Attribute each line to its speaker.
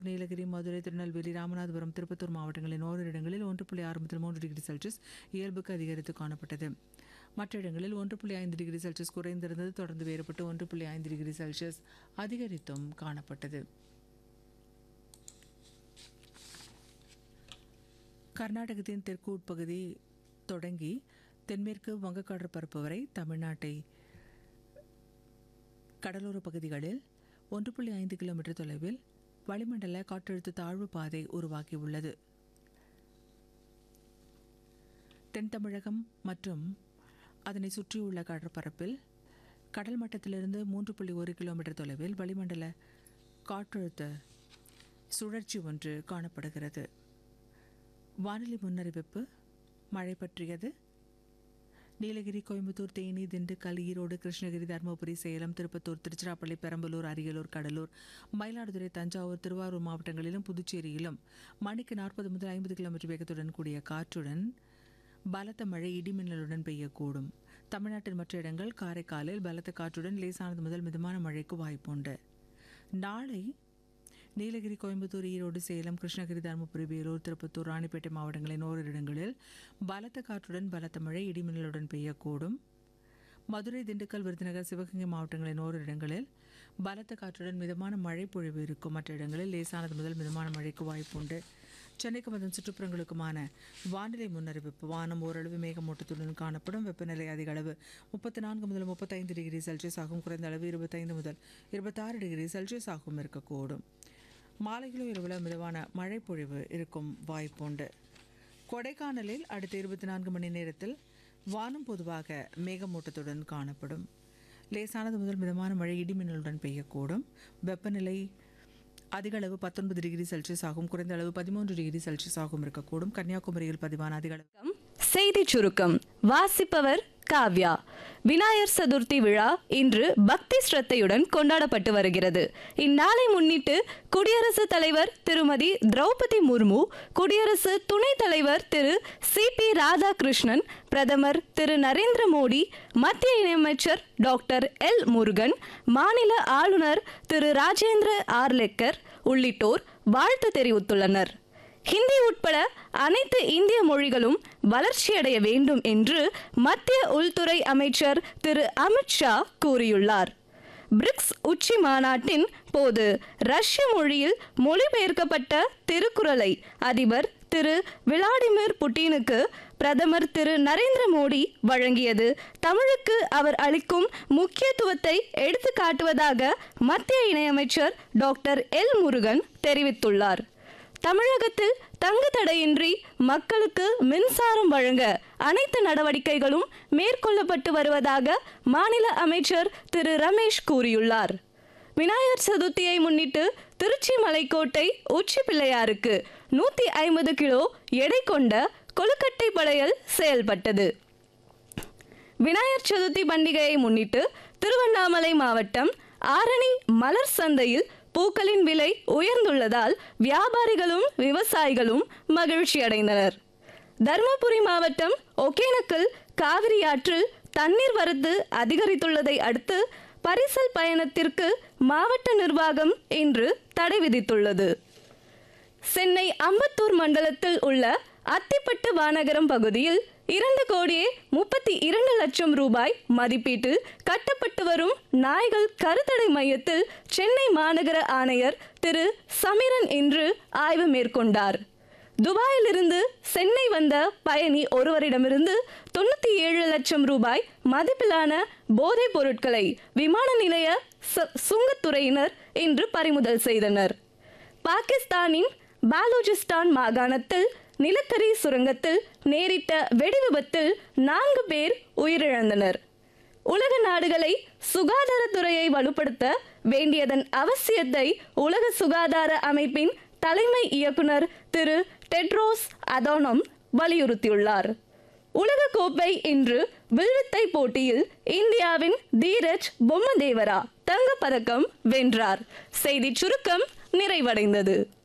Speaker 1: நீலகிரி மதுரை திருநெல்வேலி ராமநாதபுரம் திருப்பத்தூர் மாவட்டங்களின் ஓரிரு இடங்களில் ஒன்று புள்ளி ஆறு முதல் மூன்று டிகிரி செல்சியஸ் இயல்புக்கு அதிகரித்து காணப்பட்டது மற்ற இடங்களில் ஒன்று புள்ளி ஐந்து டிகிரி செல்சியஸ் குறைந்திருந்தது தொடர்ந்து வேறுபட்டு ஒன்று புள்ளி ஐந்து டிகிரி செல்சியஸ் அதிகரித்தும் காணப்பட்டது கர்நாடகத்தின் தெற்கு உட்பகுதி தொடங்கி தென்மேற்கு வங்கக்கடல் பரப்பு வரை தமிழ்நாட்டை கடலோர பகுதிகளில் ஒன்று புள்ளி ஐந்து கிலோமீட்டர் தொலைவில் வளிமண்டல காற்றழுத்த தாழ்வு பாதை உருவாகியுள்ளது தென் தமிழகம் மற்றும் அதனை சுற்றியுள்ள கடற்பரப்பில் கடல் மட்டத்திலிருந்து மூன்று புள்ளி ஒரு கிலோமீட்டர் தொலைவில் வளிமண்டல காற்றழுத்த சுழற்சி ஒன்று காணப்படுகிறது வானிலை முன்னறிவிப்பு மழை பற்றியது நீலகிரி கோயம்புத்தூர் தேனி திண்டுக்கல் ஈரோடு கிருஷ்ணகிரி தருமபுரி சேலம் திருப்பத்தூர் திருச்சிராப்பள்ளி பெரம்பலூர் அரியலூர் கடலூர் மயிலாடுதுறை தஞ்சாவூர் திருவாரூர் மாவட்டங்களிலும் புதுச்சேரியிலும் மணிக்கு நாற்பது முதல் ஐம்பது கிலோமீட்டர் வேகத்துடன் கூடிய காற்றுடன் பலத்த மழை இடிமின்னலுடன் பெய்யக்கூடும் தமிழ்நாட்டின் மற்ற இடங்கள் காரைக்காலில் பலத்த காற்றுடன் லேசானது முதல் மிதமான மழைக்கு வாய்ப்புண்டு நாளை நீலகிரி கோயம்புத்தூர் ஈரோடு சேலம் கிருஷ்ணகிரி தருமபுரி வேலூர் திருப்பத்தூர் ராணிப்பேட்டை மாவட்டங்களின் ஓரிரு இடங்களில் பலத்த காற்றுடன் பலத்த மழை இடிமின்னலுடன் பெய்யக்கூடும் மதுரை திண்டுக்கல் விருதுநகர் சிவகங்கை மாவட்டங்களின் ஓரிரு இடங்களில் பலத்த காற்றுடன் மிதமான மழை பொழிவு இருக்கும் மற்ற இடங்களில் லேசானது முதல் மிதமான மழைக்கு வாய்ப்புண்டு சென்னைக்கும் அதன் சுற்றுப்புறங்களுக்குமான வானிலை முன்னறிவிப்பு வானம் ஓரளவு மேகமூட்டத்துடன் காணப்படும் வெப்பநிலை அதிக அளவு முப்பத்தி நான்கு முதல் முப்பத்தைந்து டிகிரி செல்சியஸ் ஆகும் குறைந்த அளவு இருபத்தைந்து முதல் இருபத்தாறு டிகிரி செல்சியஸ் ஆகும் இருக்கக்கூடும் மாலையிலும் இரவில் மிதமான மழை பொழிவு இருக்கும் வாய்ப்புண்டு கொடைக்கானலில் அடுத்த இருபத்தி நான்கு மணி நேரத்தில் வானம் பொதுவாக மேகமூட்டத்துடன் காணப்படும் லேசானது முதல் மிதமான மழை இடிமின்னலுடன் பெய்யக்கூடும் வெப்பநிலை அதிக அளவு பத்தொன்பது டிகிரி செல்சியஸ் ஆகும் குறைந்த அளவு பதிமூன்று டிகிரி செல்சியஸ் ஆகும் இருக்கக்கூடும் கன்னியாகுமரியில் பதிவான அதிக அளவு
Speaker 2: செய்திச் சுருக்கம் வாசிப்பவர் காவ்யா விநாயகர் சதுர்த்தி விழா இன்று பக்தி ஸ்ரத்தையுடன் கொண்டாடப்பட்டு வருகிறது இந்நாளை முன்னிட்டு குடியரசுத் தலைவர் திருமதி திரௌபதி முர்மு குடியரசு துணைத் தலைவர் திரு சி பி ராதாகிருஷ்ணன் பிரதமர் திரு நரேந்திர மோடி மத்திய இணையமைச்சர் டாக்டர் எல் முருகன் மாநில ஆளுநர் திரு ராஜேந்திர ஆர்லெக்கர் உள்ளிட்டோர் வாழ்த்து தெரிவித்துள்ளனர் ஹிந்தி உட்பட அனைத்து இந்திய மொழிகளும் வளர்ச்சியடைய வேண்டும் என்று மத்திய உள்துறை அமைச்சர் திரு அமித்ஷா கூறியுள்ளார் பிரிக்ஸ் உச்சி மாநாட்டின் போது ரஷ்ய மொழியில் மொழிபெயர்க்கப்பட்ட திருக்குறளை அதிபர் திரு விளாடிமிர் புட்டினுக்கு பிரதமர் திரு நரேந்திர மோடி வழங்கியது தமிழுக்கு அவர் அளிக்கும் முக்கியத்துவத்தை எடுத்து காட்டுவதாக மத்திய இணையமைச்சர் டாக்டர் எல் முருகன் தெரிவித்துள்ளார் தமிழகத்தில் தங்கு தடையின்றி மக்களுக்கு மின்சாரம் வழங்க அனைத்து நடவடிக்கைகளும் மேற்கொள்ளப்பட்டு வருவதாக மாநில அமைச்சர் திரு ரமேஷ் கூறியுள்ளார் விநாயகர் சதுர்த்தியை முன்னிட்டு திருச்சி மலைக்கோட்டை உச்சி பிள்ளையாருக்கு நூற்றி ஐம்பது கிலோ எடை கொண்ட கொழுக்கட்டை படையல் செயல்பட்டது விநாயகர் சதுர்த்தி பண்டிகையை முன்னிட்டு திருவண்ணாமலை மாவட்டம் ஆரணி மலர் சந்தையில் பூக்களின் விலை உயர்ந்துள்ளதால் வியாபாரிகளும் விவசாயிகளும் மகிழ்ச்சி அடைந்தனர் தருமபுரி மாவட்டம் ஒகேனக்கல் காவிரி ஆற்றில் தண்ணீர் வரத்து அதிகரித்துள்ளதை அடுத்து பரிசல் பயணத்திற்கு மாவட்ட நிர்வாகம் இன்று தடை விதித்துள்ளது சென்னை அம்பத்தூர் மண்டலத்தில் உள்ள அத்திப்பட்டு வானகரம் பகுதியில் இரண்டு கோடியே முப்பத்தி இரண்டு லட்சம் ரூபாய் மதிப்பீட்டில் கட்டப்பட்டு வரும் நாய்கள் கருத்தடை மையத்தில் சென்னை மாநகர ஆணையர் திரு சமிரன் இன்று ஆய்வு மேற்கொண்டார் துபாயிலிருந்து சென்னை வந்த பயணி ஒருவரிடமிருந்து தொண்ணூற்றி ஏழு லட்சம் ரூபாய் மதிப்பிலான போதைப் பொருட்களை விமான நிலைய சுங்கத்துறையினர் இன்று பறிமுதல் செய்தனர் பாகிஸ்தானின் பாலூஜிஸ்தான் மாகாணத்தில் நிலக்கரி சுரங்கத்தில் நேரிட்ட வெடிவிபத்தில் நான்கு பேர் உயிரிழந்தனர் உலக நாடுகளை சுகாதாரத்துறையை வலுப்படுத்த வேண்டியதன் அவசியத்தை உலக சுகாதார அமைப்பின் தலைமை இயக்குனர் திரு டெட்ரோஸ் அதோனம் வலியுறுத்தியுள்ளார் உலக கோப்பை இன்று வில்வித்தை போட்டியில் இந்தியாவின் தீரஜ் பொம்மதேவரா தங்கப்பதக்கம் வென்றார் செய்தி சுருக்கம் நிறைவடைந்தது